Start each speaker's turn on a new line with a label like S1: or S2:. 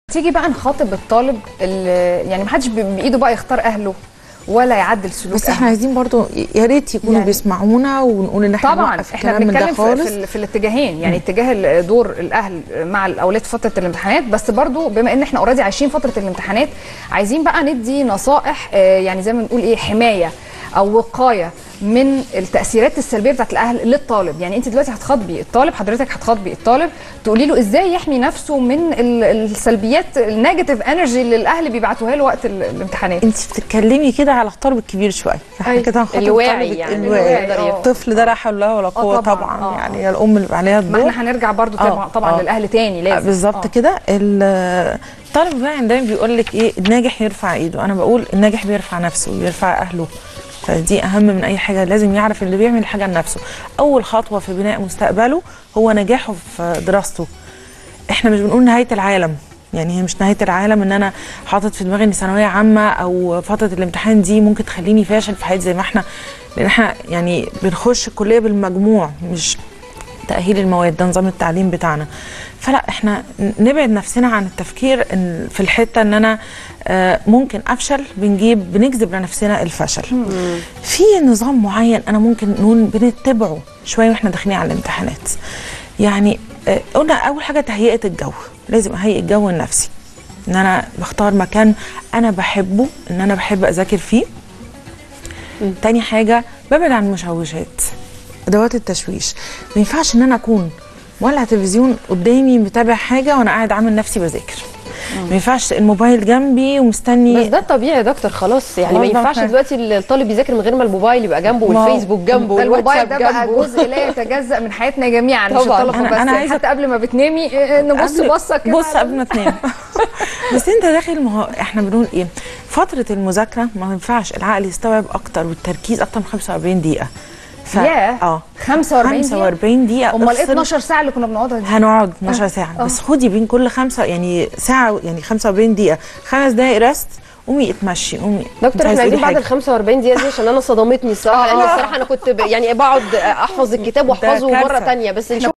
S1: تيجي بقى نخاطب الطالب اللي يعني محدش ب- بايده بقى يختار اهله ولا يعدل سلوك
S2: بس احنا
S1: أهله.
S2: عايزين برضو يا ريت يكونوا
S1: يعني-
S2: بيسمعونا ونقول ان احنا
S1: طبعا
S2: نوقف
S1: احنا
S2: الكلام من ده
S1: بنتكلم في,
S2: خالص
S1: في, ال- في الاتجاهين يعني اتجاه ال- دور الاهل مع الاولاد في فتره الامتحانات بس برضو بما ان احنا اوريدي عايشين فتره الامتحانات عايزين بقى ندي نصائح آه، يعني زي ما بنقول ايه حمايه او وقايه من التاثيرات السلبيه بتاعت الاهل للطالب يعني انت دلوقتي هتخاطبي الطالب حضرتك هتخاطبي الطالب تقولي له ازاي يحمي نفسه من ال- السلبيات النيجاتيف انرجي اللي الاهل بيبعتوها له وقت ال- الامتحانات
S2: انت بتتكلمي كده على الطالب الكبير شويه احنا
S1: أي.
S2: كده هنخاطب
S3: الواعي
S2: الطالب
S3: يعني،
S2: الواعي
S3: اللي يقدر يفهم.
S2: الطفل ده لا حول له ولا قوه
S1: طبعاً.
S2: طبعا,
S1: آه.
S2: يعني هي الام اللي عليها
S1: ما
S2: الدور
S1: احنا هنرجع برضو
S2: آه،
S1: طبعا طبعا
S2: آه.
S1: للاهل تاني لازم
S2: بالظبط
S1: آه.
S2: كده ال- الطالب الواعي دايما بيقول لك ايه الناجح يرفع ايده انا بقول الناجح بيرفع نفسه ويرفع اهله فدي اهم من اي حاجه لازم يعرف اللي بيعمل حاجه لنفسه اول خطوه في بناء مستقبله هو نجاحه في دراسته احنا مش بنقول نهايه العالم يعني هي مش نهايه العالم ان انا حاطط في دماغي ان ثانويه عامه او فتره الامتحان دي ممكن تخليني فاشل في حياتي زي ما احنا لان احنا يعني بنخش الكليه بالمجموع مش تأهيل المواد ده نظام التعليم بتاعنا فلا احنا نبعد نفسنا عن التفكير إن في الحته ان انا آه، ممكن افشل بنجيب بنجذب لنفسنا الفشل في نظام معين انا ممكن نقول بنتبعه شويه واحنا داخلين على الامتحانات يعني آه، قلنا اول حاجه تهيئه الجو لازم اهيئ الجو النفسي ان انا بختار مكان انا بحبه ان انا بحب اذاكر فيه تاني حاجه ببعد عن المشوشات ادوات التشويش ما ينفعش ان انا اكون مولع تلفزيون قدامي متابع حاجه وانا قاعد عامل نفسي بذاكر ما ينفعش الموبايل جنبي ومستني
S3: بس ده الطبيعي يا دكتور خلاص يعني ما
S2: خلاص ده
S3: ينفعش
S2: احنا-
S3: دلوقتي الطالب يذاكر من غير ما الموبايل يبقى جنبه
S2: ما هو
S3: والفيسبوك جنبه
S1: الموبايل
S3: والواتساب
S1: ده بقى
S3: جنبه
S1: جزء لا يتجزأ من حياتنا جميعا مش
S3: طبعاً.
S1: الطلبه
S2: أنا-
S1: بس
S2: أنا
S1: يعني
S2: عايزة-
S1: حتى قبل ما بتنامي آه، نبص
S2: قبل-
S1: بصه كده
S2: بص
S1: على-
S2: قبل ما تنام بس انت داخل ما هو احنا بنقول ايه فتره المذاكره ما ينفعش العقل يستوعب اكتر والتركيز اكتر من 45 دقيقه ف...
S1: ياه
S2: اه
S1: 45 دقيقة
S2: 45 دقيقه
S1: امال ايه
S2: افصل.
S1: 12 ساعه اللي كنا بنقعدها دي
S2: هنقعد 12 ساعه بس خدي بين كل خمسه يعني ساعه يعني 45 دقيقه خمس دقائق ريست قومي اتمشي قومي
S3: دكتور
S2: انت
S3: احنا
S2: عايزة
S3: عايزين
S2: تقولي
S3: بعد ال
S2: حاجة.
S3: 45 دقيقه دي عشان انا صدمتني الصراحه لان الصراحه انا كنت ب... يعني بقعد احفظ الكتاب واحفظه
S2: كارثة.
S3: مره تانية بس نشوف